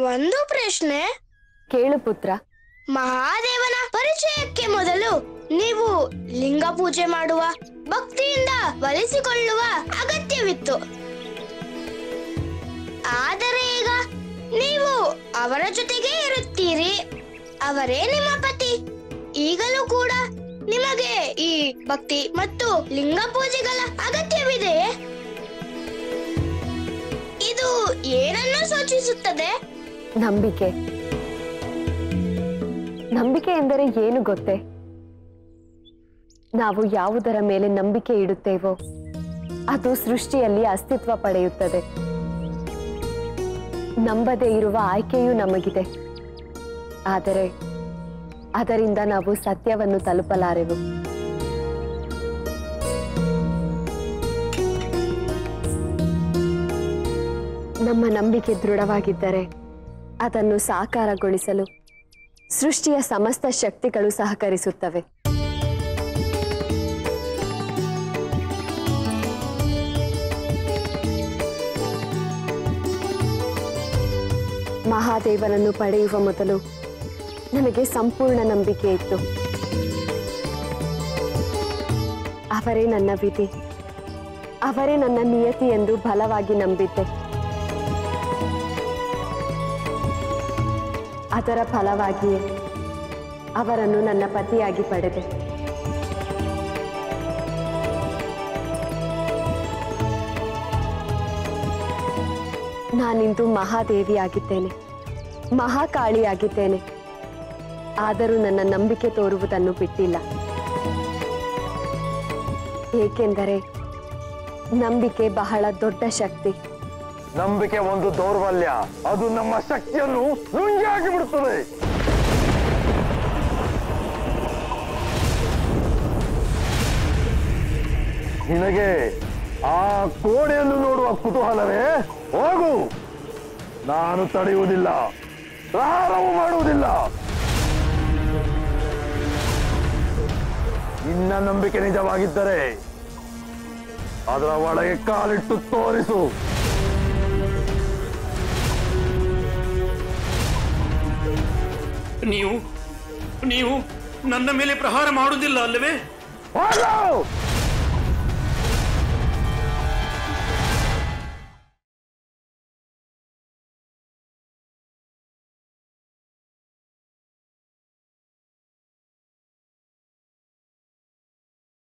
ಒಂದು ಪ್ರಶ್ನೆ ಕೇಳು ಪುತ್ರ ಮಹಾದೇವನ ಪರಿಚಯಕ್ಕೆ ಮೊದಲು ನೀವು ಲಿಂಗ ಪೂಜೆ ಮಾಡುವ ಭಕ್ತಿಯಿಂದ ಒಲಿಸಿಕೊಳ್ಳುವ ಅಗತ್ಯವಿತ್ತು ಆದರೆ ಈಗ ನೀವು ಅವರ ಜೊತೆಗೇ ಇರುತ್ತೀರಿ ಅವರೇ ನಿಮ್ಮ ಪತಿ ಈಗಲೂ ಕೂಡ ನಿಮಗೆ ಈ ಭಕ್ತಿ ಮತ್ತು ಲಿಂಗ ಪೂಜೆಗಳ ಅಗತ್ಯವಿದೆಯೇ ಇದು ಏನನ್ನು ಸೂಚಿಸುತ್ತದೆ ನಂಬಿಕೆ ನಂಬಿಕೆ ಎಂದರೆ ಏನು ಗೊತ್ತೇ ನಾವು ಯಾವುದರ ಮೇಲೆ ನಂಬಿಕೆ ಇಡುತ್ತೇವೋ ಅದು ಸೃಷ್ಟಿಯಲ್ಲಿ ಅಸ್ತಿತ್ವ ಪಡೆಯುತ್ತದೆ ನಂಬದೇ ಇರುವ ಆಯ್ಕೆಯೂ ನಮಗಿದೆ ಆದರೆ ಅದರಿಂದ ನಾವು ಸತ್ಯವನ್ನು ತಲುಪಲಾರೆವು ನಮ್ಮ ನಂಬಿಕೆ ದೃಢವಾಗಿದ್ದರೆ ಅದನ್ನು ಸಾಕಾರಗೊಳಿಸಲು ಸೃಷ್ಟಿಯ ಸಮಸ್ತ ಶಕ್ತಿಗಳು ಸಹಕರಿಸುತ್ತವೆ ಮಹಾದೇವನನ್ನು ಪಡೆಯುವ ಮೊದಲು ನನಗೆ ಸಂಪೂರ್ಣ ನಂಬಿಕೆ ಇತ್ತು ಅವರೇ ನನ್ನ ವಿಧಿ ಅವರೇ ನನ್ನ ನಿಯತಿ ಎಂದು ಬಲವಾಗಿ ನಂಬಿದ್ದೆ ಅದರ ಫಲವಾಗಿಯೇ ಅವರನ್ನು ನನ್ನ ಪತಿಯಾಗಿ ಪಡೆದೆ ನಾನಿಂದು ಮಹಾದೇವಿಯಾಗಿದ್ದೇನೆ ಮಹಾಕಾಳಿಯಾಗಿದ್ದೇನೆ ಆದರೂ ನನ್ನ ನಂಬಿಕೆ ತೋರುವುದನ್ನು ಬಿಟ್ಟಿಲ್ಲ ಏಕೆಂದರೆ ನಂಬಿಕೆ ಬಹಳ ದೊಡ್ಡ ಶಕ್ತಿ ನಂಬಿಕೆ ಒಂದು ದೌರ್ಬಲ್ಯ ಅದು ನಮ್ಮ ಶಕ್ತಿಯನ್ನು ನುಂಗಿ ಬಿಡುತ್ತದೆ ನಿನಗೆ ಆ ಕೋಣೆಯನ್ನು ನೋಡುವ ಕುತೂಹಲವೇ ಹೋಗು ನಾನು ತಡೆಯುವುದಿಲ್ಲ ಪ್ರಾರಂಭ ಮಾಡುವುದಿಲ್ಲ ನಿನ್ನ ನಂಬಿಕೆ ನಿಜವಾಗಿದ್ದರೆ ಅದರ ಒಳಗೆ ಕಾಲಿಟ್ಟು ತೋರಿಸು ನೀವು ನೀವು ನನ್ನ ಮೇಲೆ ಪ್ರಹಾರ ಮಾಡುವುದಿಲ್ಲ ಅಲ್ಲವೇ ಹೋಗು